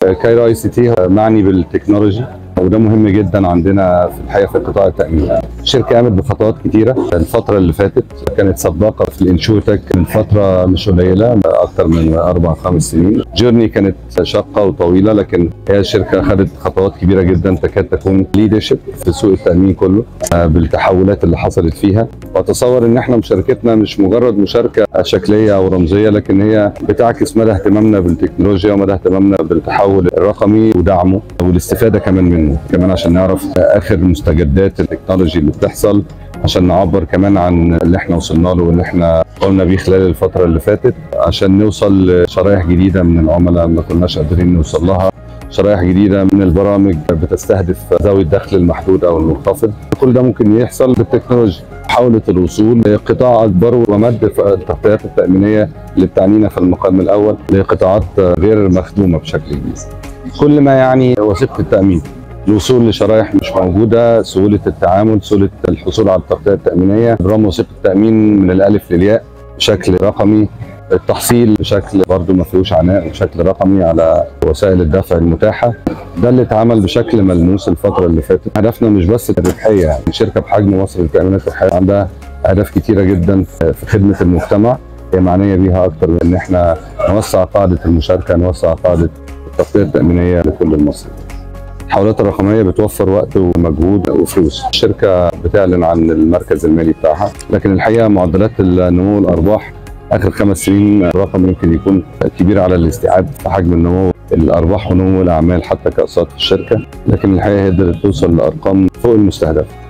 كايرو اي سي تي معني بالتكنولوجي وده مهم جدا عندنا في الحقيقه في قطاع التامين. الشركه قامت بخطوات كتيره الفتره اللي فاتت كانت سباقه في الانشورتك من فتره مش قليله اكثر من اربع خمس سنين. جيرني كانت شاقه وطويله لكن هي الشركه خدت خطوات كبيره جدا تكاد تكون ليدرشيب في سوق التامين كله بالتحولات اللي حصلت فيها واتصور ان احنا مشاركتنا مش مجرد مشاركه شكليه او رمزيه لكن هي بتعكس مدى اهتمامنا بالتكنولوجيا ومدى اهتمامنا بالتحول الرقمي ودعمه والاستفاده كمان منه كمان عشان نعرف اخر مستجدات التكنولوجي اللي بتحصل عشان نعبر كمان عن اللي احنا وصلنا له واللي احنا قلنا بيه خلال الفتره اللي فاتت عشان نوصل لشرائح جديده من العملاء ما كناش قادرين نوصل لها شرائح جديده من البرامج بتستهدف ذوي الدخل المحدود او المنخفض كل ده ممكن يحصل بالتكنولوجيا محاولة الوصول لقطاع أكبر ومد التغطيات التأمينية اللي بتعنينا في المقام الأول لقطاعات غير مخدومة بشكل كبير. كل ما يعني وثيقة التأمين الوصول لشرائح مش موجودة سهولة التعامل سهولة الحصول على التغطية التأمينية برام وثيقة التأمين من الألف للياء بشكل رقمي التحصيل بشكل برضه ما فيهوش عناء بشكل رقمي على وسائل الدفع المتاحه ده اللي اتعمل بشكل ملموس الفتره اللي فاتت هدفنا مش بس الربحيه يعني شركه بحجم مصر للتامينات الحياه عندها اهداف كتيره جدا في خدمه المجتمع هي معنيه بيها اكتر من ان احنا نوسع قاعده المشاركه نوسع قاعده التغطيه التامينيه لكل المصريين التحولات الرقميه بتوفر وقت ومجهود وفلوس الشركه بتعلن عن المركز المالي بتاعها لكن الحقيقه معدلات النمو الارباح اخر خمس سنين رقم يمكن يكون كبير على الاستيعاب في حجم النمو الارباح ونمو الاعمال حتى كاقساط في الشركه لكن الحقيقه هي قدرت توصل لارقام فوق المستهدفه